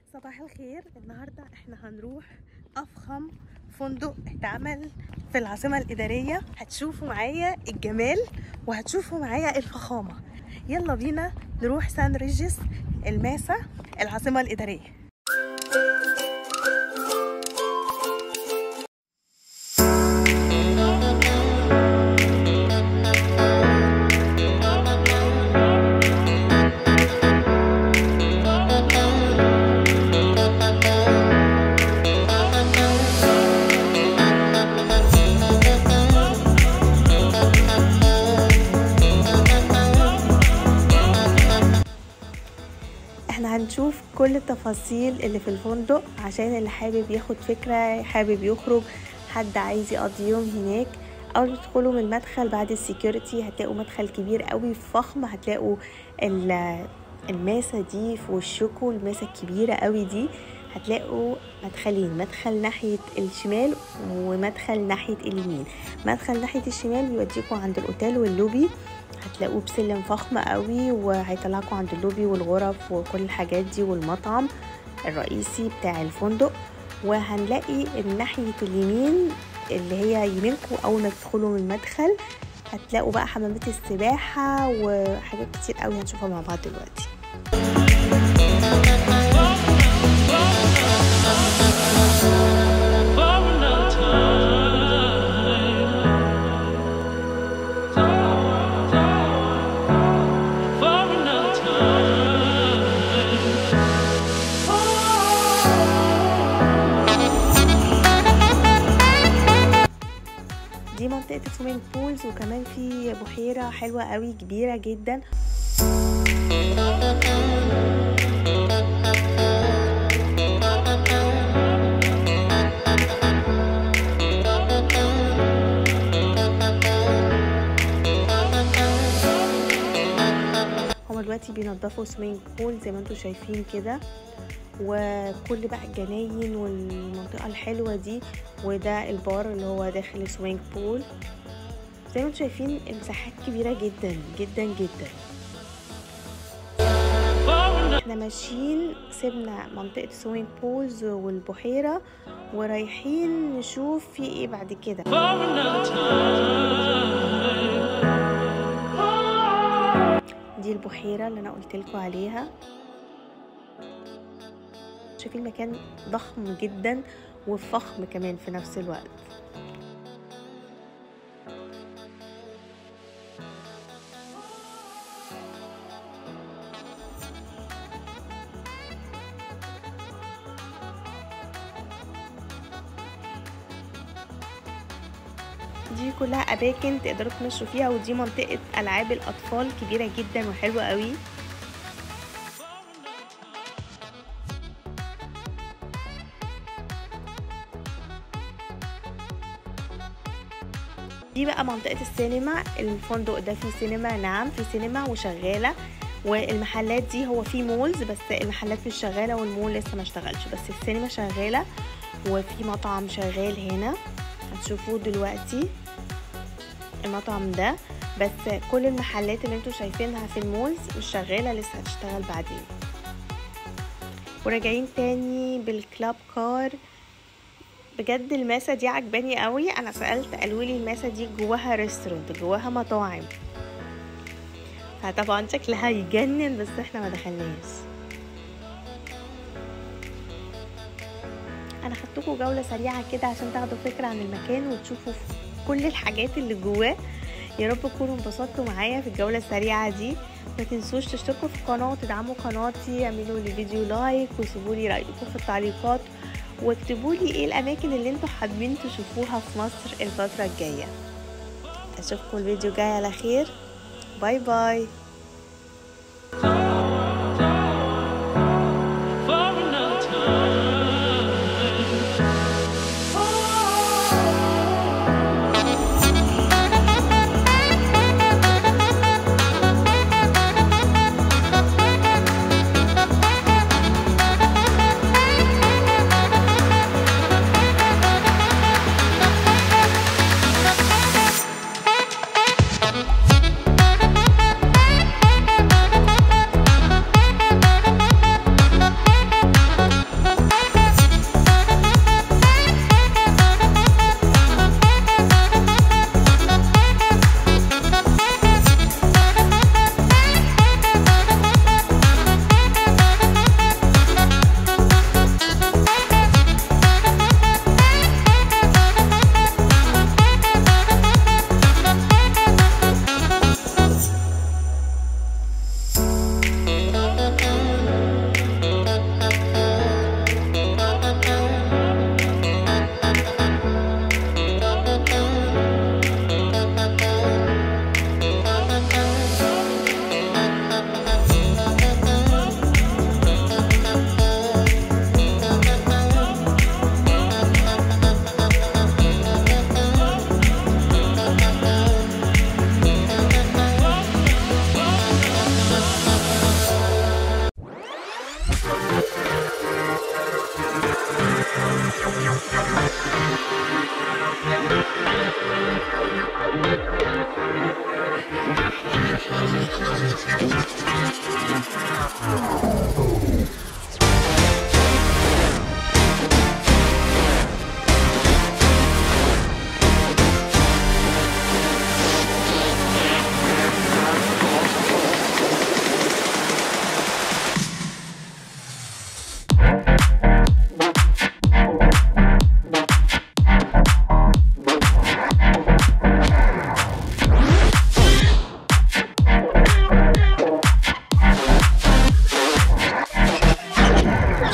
صباح الخير النهاردة احنا هنروح أفخم فندق اتعمل في العاصمة الإدارية هتشوفوا معايا الجمال وهتشوفوا معايا الفخامة يلا بينا نروح سان ريجيس الماسة العاصمة الإدارية احنا هنشوف كل التفاصيل اللي في الفندق عشان اللي حابب ياخد فكرة حابب يخرج حد عايز يقضي يوم هناك اول ما تدخلوا من المدخل بعد السكيورتي هتلاقوا مدخل كبير قوي فخم هتلاقوا ال- الماسة دي في وشكوا الماسة الكبيرة قوي دي هتلاقوا مدخلين مدخل ناحية الشمال ومدخل ناحية اليمين مدخل ناحية الشمال بيوديكوا عند الأوتيل واللوبي هتلاقوه بسلم فخم قوي وهيطلعكوا عند اللوبي والغرف وكل الحاجات دي والمطعم الرئيسي بتاع الفندق وهنلاقي ناحية اليمين اللي هي يمينكم أول ما تدخلوا من المدخل هتلاقوا بقى حمامات السباحة وحاجات كتير قوي هنشوفها مع بعض دلوقتي دي منطقة السويمنج بولز وكمان في بحيرة حلوة قوي كبيرة جدا هما دلوقتي بينضفوا سويمنج بول زي ما انتم شايفين كده وكل بقى الجناين والمنطقة الحلوة دي وده البار اللي هو داخل السوينج بول زي ما انتم شايفين المساحات كبيرة جدا جدا جدا احنا ماشيين سيبنا منطقة السوينج بولز والبحيرة ورايحين نشوف في ايه بعد كده دي البحيرة اللي انا قلتلكوا عليها شايفين المكان ضخم جدا وفخم كمان في نفس الوقت دي كلها اماكن تقدروا تمشوا فيها ودي منطقه العاب الاطفال كبيره جدا وحلوه قوي دي بقى منطقة السينما الفندق ده فيه سينما نعم فيه سينما وشغالة والمحلات دي هو فيه مولز بس المحلات مش شغالة والمول لسه ما اشتغلش بس السينما شغالة وفي مطعم شغال هنا هتشوفوه دلوقتي المطعم ده بس كل المحلات اللي انتوا شايفينها في المولز مش شغالة لسه هتشتغل بعدين وراجعين تاني بالكلاب كار بجد الماسة دي عجباني قوي انا سألت قالوا لي الماسة دي جواها ريستورانت جواها مطاعم فطبعا شكلها يجنن بس احنا ما دخلناش انا خدتكم جولة سريعة كده عشان تاخدوا فكرة عن المكان وتشوفوا كل الحاجات اللي جواه يا رب تكونوا انبسطتوا معايا في الجولة السريعة دي ما تنسوش تشتركوا في القناة وتدعموا قناتي اعملوا لي فيديو لايك وسيبوا لي رأيكم في التعليقات واكتبوا لي ايه الاماكن اللي انتوا حابين تشوفوها في مصر الفترة الجاية اشوفكم الفيديو جاي على خير باي باي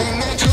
imagine